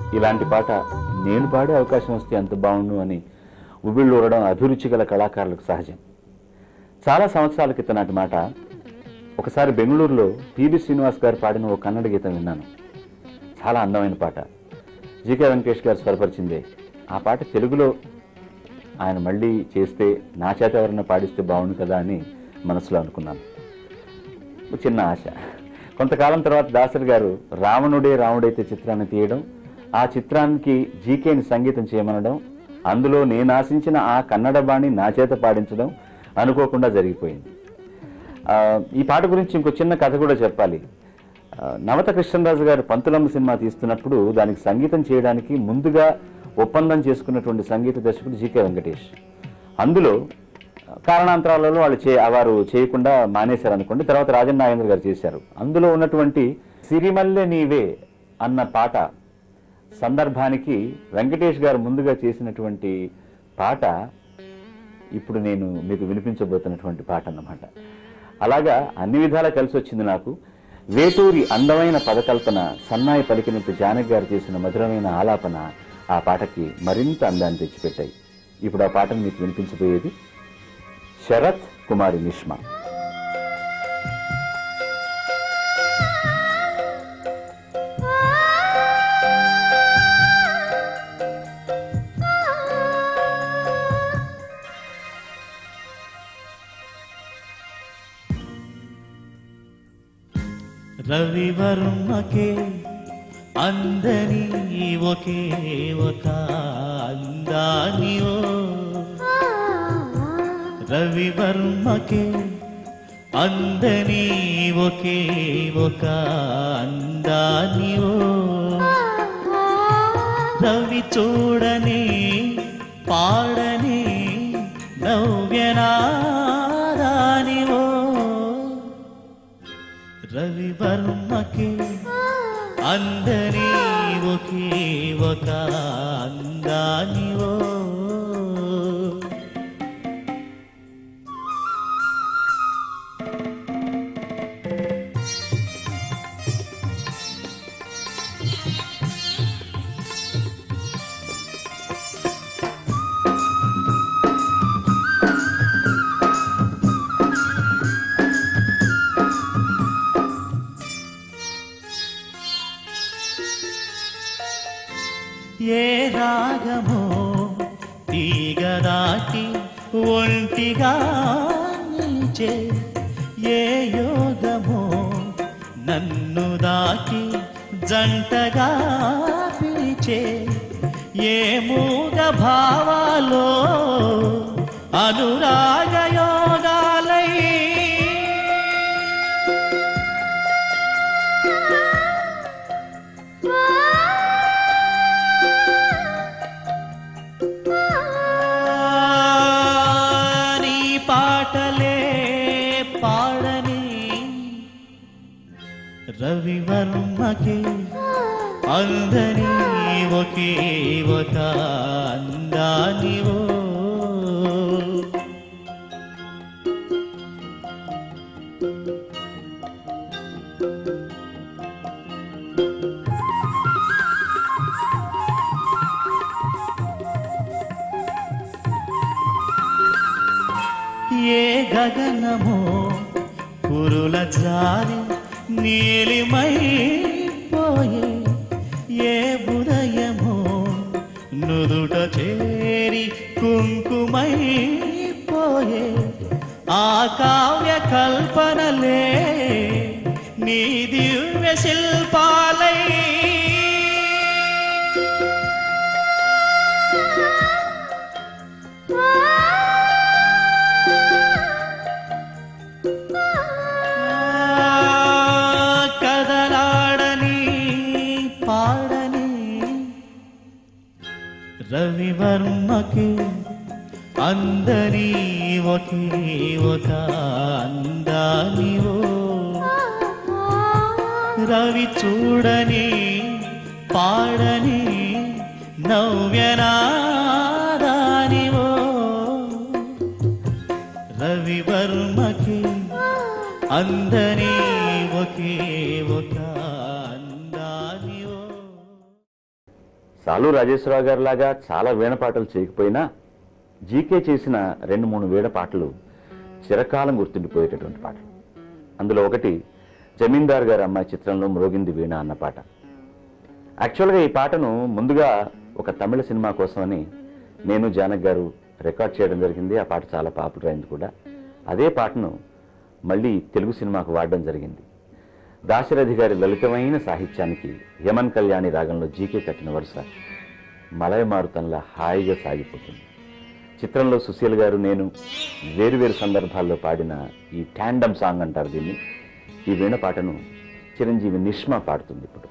ఇలాంటి పాట నేను పాడే అవకాశం వస్తే ఎంత బాగుండు అని ఉవ్విళ్ళు ఊరడం అభిరుచి గల కళాకారులకు సహజం చాలా సంవత్సరాల క్రితం నాటి మాట ఒకసారి బెంగళూరులో పిబి శ్రీనివాస్ గారు పాడిన ఓ కన్నడ గీతం విన్నాను చాలా అందమైన పాట జీకే వెంకటేష్ గారు స్వరపరిచిందే ఆ పాట తెలుగులో ఆయన మళ్ళీ చేస్తే నా చేత ఎవరైనా పాడిస్తే బాగుండు కదా అని మనసులో అనుకున్నాను ఒక చిన్న ఆశ కొంతకాలం తర్వాత దాసరి గారు రావణుడే రాముడైతే చిత్రాన్ని తీయడం ఆ చిత్రానికి జీకేని సంగీతం చేయమనడం అందులో నేను ఆశించిన ఆ కన్నడ బాణి నా చేత పాడించడం అనుకోకుండా జరిగిపోయింది ఆ, ఈ పాట గురించి ఇంకో చిన్న కథ కూడా చెప్పాలి ఆ, నవత కృష్ణరాజు గారు పంతులమ్మ సినిమా తీస్తున్నప్పుడు దానికి సంగీతం చేయడానికి ముందుగా ఒప్పందం చేసుకున్నటువంటి సంగీత దర్శకుడు జీకే వెంకటేష్ అందులో కారణాంతరాలలో వాళ్ళు చే వారు చేయకుండా మానేశారు అనుకోండి తర్వాత రాజన్ నాగేంద్ర గారు చేశారు అందులో ఉన్నటువంటి సిరిమల్లె నీవే అన్న పాట సందర్భానికి వెంకటేష్ గారు ముందుగా చేసినటువంటి పాట ఇప్పుడు నేను మీకు వినిపించబోతున్నటువంటి పాట అన్నమాట అలాగా అన్ని విధాలా కలిసి వచ్చింది నాకు వేటూరి అందమైన పదకల్పన సన్నాయి పలికినట్టు జానకి గారు చేసిన మధురమైన ఆలాపన ఆ పాటకి మరింత అందాన్ని తెచ్చిపెట్టాయి ఇప్పుడు ఆ పాటను మీకు వినిపించబోయేది శరత్ కుమారి నిష్మా రవివర్మకే అందని ఒకే ఒక అందానివో రవివర్మకే అందని ఒకే ఒక అందానివో రవి చూడని పాడని నవ్యనాదానివో రవివర్మకి అందరి ఒకే ఒక అందానివో ఏ రాగమో తీగ దాటి ఒంటిగా నిలిచే ఏ యోగమో నన్ను దాటి జంటగా పిలిచే ఏ మూగ భావాలో అనురాగ యోగాలై నీ పాటలే పాడని రవివర్మకి అందని ఒకే ఒక అందానివో ఏ గగనమో కురుల జారి నీలిమై పోయే ఏ ఉదయమో నుదుట చేరి కుంకుమై పోయే ఆ కావ్య కల్పనలే నీ దివ్య శిల్పాలై కదలాడని పాడని రవివర్మకి అందరి ఒకే ఒక అందానివో రవి చూడని పాడని నవ్యనాదానివో రవివర్మకి అందరి ఒకే ఒక అందానివో సాలు రాజేశ్వరరావు గారి లాగా చాలా వీణ పాటలు చేయకపోయినా జీకే చేసిన రెండు మూడు వీణ పాటలు చిరకాలం గుర్తుండిపోయేటటువంటి పాటలు అందులో ఒకటి జమీందార్ గారి అమ్మాయి చిత్రంలో మ్రోగింది వీణ అన్న పాట యాక్చువల్గా ఈ పాటను ముందుగా ఒక తమిళ సినిమా కోసమని నేను జానక్ గారు రికార్డ్ చేయడం జరిగింది ఆ పాట చాలా పాపులర్ అయింది కూడా అదే పాటను మళ్ళీ తెలుగు సినిమాకు వాడడం జరిగింది దాశరథి గారి లలితమైన సాహిత్యానికి యమన్ కళ్యాణి రాగంలో జీకే కట్టిన వరుస మలయ మారుతంలా హాయిగా సాగిపోతుంది చిత్రంలో సుశీల్ గారు నేను వేరువేరు సందర్భాల్లో పాడిన ఈ ట్యాండమ్ సాంగ్ అంటారు దీన్ని ఈ వీణ పాటను చిరంజీవి నిష్మా పాడుతుంది ఇప్పుడు